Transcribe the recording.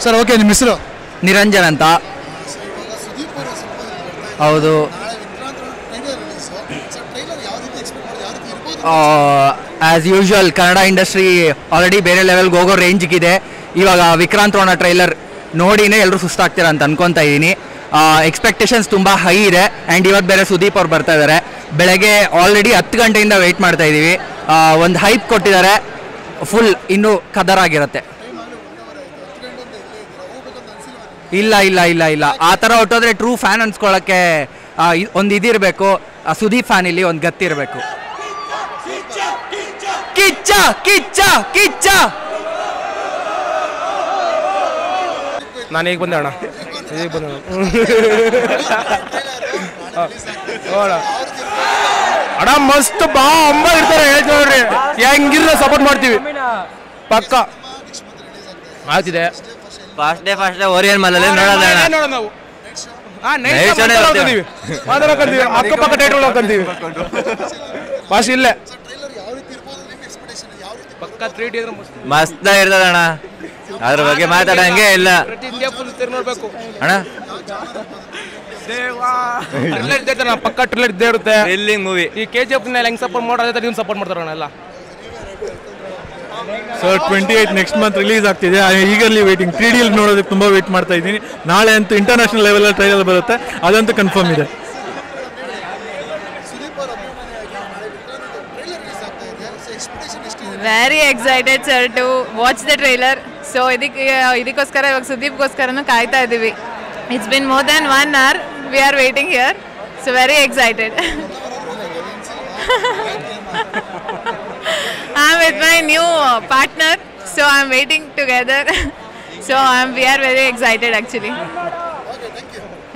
Sir okay ನಿಮ್ಮ ಹೆಸರು ನಿರಂಜನ್ ಅಂತ ಹೌದು as usual Kannada industry already ಬೇರೆ ಲೆವೆಲ್ಗೆ ಹೋಗೋ ರೇಂಜ್ಗಿದೆ ಇವಾಗ ವಿಕ್ರಾಂತ್ ರೋಣ ಟ್ರೈಲರ್ ನೋಡಿನೇ ಎಲ್ಲರೂ ಸುಸ್ತಾಗ್ತೀರ ಅಂತ ಅನ್ಕೊತಾ ಇದ್ದೀನಿ ಎಕ್ಸ್ಪೆಕ್ಟೇಷನ್ಸ್ ತುಂಬ ಹೈ ಇದೆ ಆ್ಯಂಡ್ ಇವತ್ತು ಬೇರೆ ಸುದೀಪ್ ಅವ್ರು ಬರ್ತಾ ಇದ್ದಾರೆ ಬೆಳಗ್ಗೆ ಆಲ್ರೆಡಿ ಹತ್ತು ಗಂಟೆಯಿಂದ ವೆಯ್ಟ್ ಮಾಡ್ತಾ ಇದ್ದೀವಿ ಒಂದು ಹೈಪ್ ಕೊಟ್ಟಿದ್ದಾರೆ ಫುಲ್ ಇನ್ನೂ ಕದರಾಗಿರುತ್ತೆ ಇಲ್ಲ ಇಲ್ಲ ಇಲ್ಲ ಇಲ್ಲ ಆ ಥರ ಹೊಟ್ಟೋದ್ರೆ ಟ್ರೂ ಫ್ಯಾನ್ ಅನ್ಸ್ಕೊಳ್ಳೋಕ್ಕೆ ಒಂದು ಇದಿರಬೇಕು ಸುದೀಪ್ ಫ್ಯಾನ್ ಇಲ್ಲಿ ಒಂದು ಗತ್ತಿರಬೇಕು ಕಿಚ್ಚ ಕಿಚ್ಚ ಕಿಚ್ಚ ನಾನು ಈಗ ಬಂದೆ ಅಣ್ಣ ಈಗ ಬಂದೆ ಅಣ್ಣ ಅಣ್ಣ ಮಸ್ತ್ ಬಾ ಅಂಬ ಇರ್ತಾರೆ ಹೇಳ್ತೀವಿ ನೋಡ್ರಿ ಹೆಂಗಿರ ಸಪೋರ್ಟ್ ಮಾಡ್ತೀವಿ ಪಕ್ಕ ಆಗ್ತಿದೆ first day first day Orion ಮಲಲ್ಲಿ ನೋಡೋಣ ಏನ್ ನೋಡೋಣ ನಾವು ಹಾ, night Night show show ನೇ ಮಾತಾಡ್ಕೊಂತೀವಿ. ಮಾತಾಡ್ಕೊಂತೀವಿ ಅಕ್ಕಪಕ್ಕ ಥಿಯೇಟರ್ ಹೋಗ್ಕೊಂತೀವಿ ಫಸ್ಟ್ ಇಲ್ಲೇ ಪಕ್ಕ ತ್ರೀ ಡಿ ಅಂದ್ರೆ ಮಸ್ತ್. ಮಸ್ತ್ ಇರ್ತದಣ್ಣ ಅದ್ರ ಬಗ್ಗೆ ಮಾತಾಡಂಗೆ ಇಲ್ಲ ಪ್ರತಿ ಇಂಡಿಯಾ ಫುಲ್ ತಿರ್ಗಿ ನೋಡ್ಬೇಕು ಅಣ್ಣ ಟ್ರಿಲ್ಲರ್ ಇದ್ದೇ ಇರ್ತದೆ, ಪಕ್ಕ ಟ್ರಿಲ್ಲರ್ ಇದ್ದೇ ಇರುತ್ತೆ ಥ್ರಿಲ್ಲಿಂಗ್ ಮೂವಿ ಈ ಕೆ ಜಿ ಎಫ್ ಹೆಂಗ್ ಸಪೋರ್ಟ್ ಮಾಡೋದೇ ನೀವು ಸಪೋರ್ಟ್ ಮಾಡ್ತಾರಣ್ಣ ಎಲ್ಲ so twenty eight next month release ಆಗ್ತಿದೆ ಈಗಲ್ಲಿ ವೇಟಿಂಗ್ ತ್ರೀ ಡಿಯಲ್ಲಿ ನೋಡೋದಕ್ಕೆ ತುಂಬ ವೇಟ್ ಮಾಡ್ತಾ ಇದ್ದೀನಿ ನಾಳೆ ಅಂತೂ ಇಂಟರ್ನ್ಯಾಷನಲ್ ಲೆವೆಲಲ್ಲಿ ಟ್ರೈಲರ್ ಬರುತ್ತೆ ಅದಂತೂ ಕನ್ಫರ್ಮ್ ಇದೆ very excited sir to watch the trailer so ಇದಕ್ಕೆ ಇದಕ್ಕೋಸ್ಕರ ಇವಾಗ ಸುದೀಪ್ಗೋಸ್ಕರನೂ ಕಾಯ್ತಾ ಇದ್ದೀವಿ it's been more than one hour we are waiting here so very excited I am with my new partner so I am waiting together so I am we are very excited actually